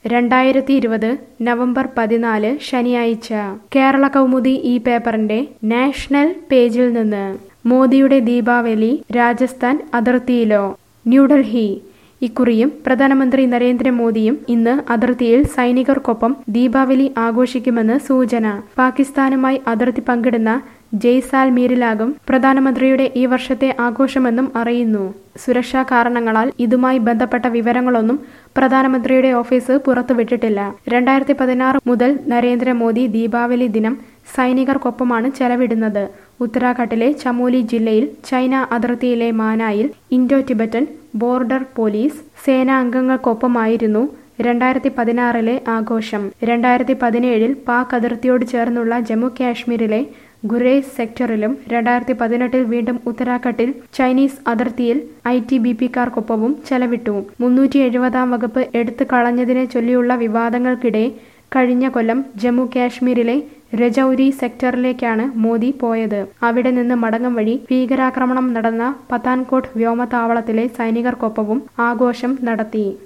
രണ്ടായിരത്തി ഇരുപത് നവംബർ പതിനാല് ശനിയാഴ്ച കേരള കൗമുദി ഈ പേപ്പറിന്റെ നാഷണൽ പേജിൽ നിന്ന് മോദിയുടെ ദീപാവലി രാജസ്ഥാൻ അതിർത്തിയിലോ ന്യൂഡൽഹി ഇക്കുറിയും പ്രധാനമന്ത്രി നരേന്ദ്രമോദിയും ഇന്ന് അതിർത്തിയിൽ സൈനികർക്കൊപ്പം ദീപാവലി ആഘോഷിക്കുമെന്ന് സൂചന പാകിസ്ഥാനുമായി അതിർത്തി പങ്കിടുന്ന ജയ്സാൽമീരിലാകും പ്രധാനമന്ത്രിയുടെ ഈ വർഷത്തെ ആഘോഷമെന്നും അറിയുന്നു സുരക്ഷാ കാരണങ്ങളാൽ ഇതുമായി ബന്ധപ്പെട്ട വിവരങ്ങളൊന്നും പ്രധാനമന്ത്രിയുടെ ഓഫീസ് പുറത്തുവിട്ടിട്ടില്ല രണ്ടായിരത്തി പതിനാറ് മുതൽ നരേന്ദ്രമോദി ദീപാവലി ദിനം സൈനികർക്കൊപ്പമാണ് ചെലവിടുന്നത് ഉത്തരാഖണ്ഡിലെ ചമോലി ജില്ലയിൽ ചൈന അതിർത്തിയിലെ മാനായിൽ ഇൻഡോ ടിബറ്റൻ ബോർഡർ പോലീസ് സേനാംഗങ്ങൾക്കൊപ്പമായിരുന്നു രണ്ടായിരത്തി പതിനാറിലെ ആഘോഷം രണ്ടായിരത്തി പതിനേഴിൽ പാക് അതിർത്തിയോട് ചേർന്നുള്ള ജമ്മു കാശ്മീരിലെ ഗുരേസ് സെക്ടറിലും രണ്ടായിരത്തി പതിനെട്ടിൽ വീണ്ടും ഉത്തരാഖണ്ഡിൽ ചൈനീസ് അതിർത്തിയിൽ ഐ ടി ബി പിക്കാർക്കൊപ്പവും ചെലവിട്ടു മുന്നൂറ്റി എഴുപതാം വകുപ്പ് എടുത്തു കളഞ്ഞതിനെ ചൊല്ലിയുള്ള വിവാദങ്ങൾക്കിടെ കഴിഞ്ഞ കൊല്ലം ജമ്മു കാശ്മീരിലെ രജൌരി സെക്ടറിലേക്കാണ് മോദി പോയത് അവിടെ നിന്ന് മടങ്ങും വഴി ഭീകരാക്രമണം നടന്ന പത്താൻകോട്ട് വ്യോമതാവളത്തിലെ സൈനികർക്കൊപ്പവും ആഘോഷം നടത്തി